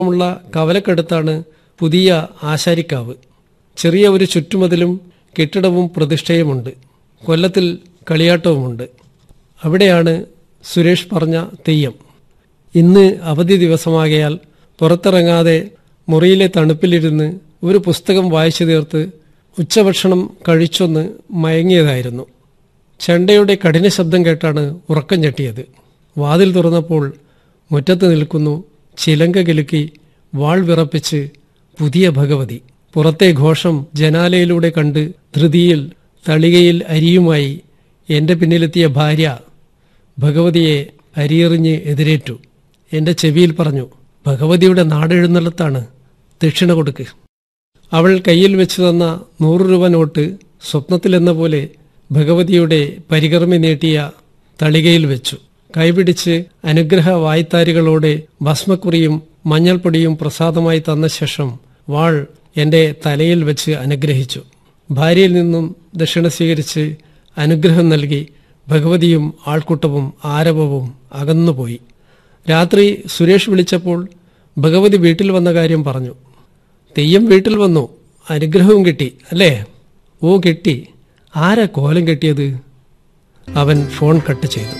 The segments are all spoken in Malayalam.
ഉള്ള കവലക്കടുത്താണ് പുതിയ ആശാരിക്കാവ് ചെറിയ ഒരു ചുറ്റുമതിലും കെട്ടിടവും പ്രതിഷ്ഠയുമുണ്ട് കൊല്ലത്തിൽ കളിയാട്ടവുമുണ്ട് അവിടെയാണ് സുരേഷ് പറഞ്ഞ തെയ്യം ഇന്ന് അവധി ദിവസമാകയാൽ പുറത്തിറങ്ങാതെ മുറിയിലെ തണുപ്പിലിരുന്ന് ഒരു പുസ്തകം വായിച്ചു തീർത്ത് ഉച്ചഭക്ഷണം കഴിച്ചൊന്ന് മയങ്ങിയതായിരുന്നു ചെണ്ടയുടെ കഠിന ശബ്ദം കേട്ടാണ് ഉറക്കം ഞെട്ടിയത് വാതിൽ തുറന്നപ്പോൾ മുറ്റത്ത് നിൽക്കുന്നു ചിലങ്ക കിലുക്കി വാൾ വിറപ്പിച്ച് പുതിയ ഭഗവതി പുറത്തെ ഘോഷം ജനാലയിലൂടെ കണ്ട് ധൃതിയിൽ തളികയിൽ അരിയുമായി എന്റെ പിന്നിലെത്തിയ ഭാര്യ ഭഗവതിയെ അരിയെറിഞ്ഞ് എതിരേറ്റു എന്റെ ചെവിയിൽ പറഞ്ഞു ഭഗവതിയുടെ നാടെഴുന്നള്ളത്താണ് ദക്ഷിണ കൊടുക്ക് അവൾ കയ്യിൽ വെച്ചു തന്ന നൂറ് രൂപ നോട്ട് സ്വപ്നത്തിലെന്ന പോലെ ഭഗവതിയുടെ പരികർമ്മി നീട്ടിയ തളികയിൽ വെച്ചു കൈപിടിച്ച് അനുഗ്രഹ വായ്ത്താരികളോടെ ഭസ്മക്കുറിയും മഞ്ഞൾപ്പൊടിയും പ്രസാദമായി തന്ന ശേഷം വാൾ എന്റെ തലയിൽ വെച്ച് അനുഗ്രഹിച്ചു ഭാര്യയിൽ നിന്നും ദക്ഷിണ സ്വീകരിച്ച് അനുഗ്രഹം നൽകി ഭഗവതിയും ആൾക്കൂട്ടവും ആരവവും അകന്നുപോയി രാത്രി സുരേഷ് വിളിച്ചപ്പോൾ ഭഗവതി വീട്ടിൽ വന്ന കാര്യം പറഞ്ഞു തെയ്യം വീട്ടിൽ വന്നു അനുഗ്രഹവും കിട്ടി അല്ലേ ഓ കിട്ടി ആരാ കോലം കെട്ടിയത് അവൻ ഫോൺ കട്ട് ചെയ്തു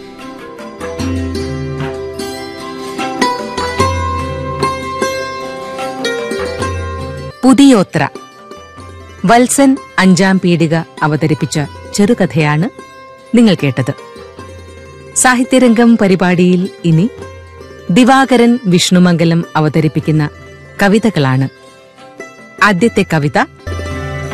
പുതിയോത്ര വത്സൻ അഞ്ചാം പീടിക അവതരിപ്പിച്ച ചെറുകഥയാണ് നിങ്ങൾ കേട്ടത് സാഹിത്യരംഗം പരിപാടിയിൽ ഇനി ദിവാകരൻ വിഷ്ണുമംഗലം അവതരിപ്പിക്കുന്ന കവിതകളാണ് ആദ്യത്തെ കവിത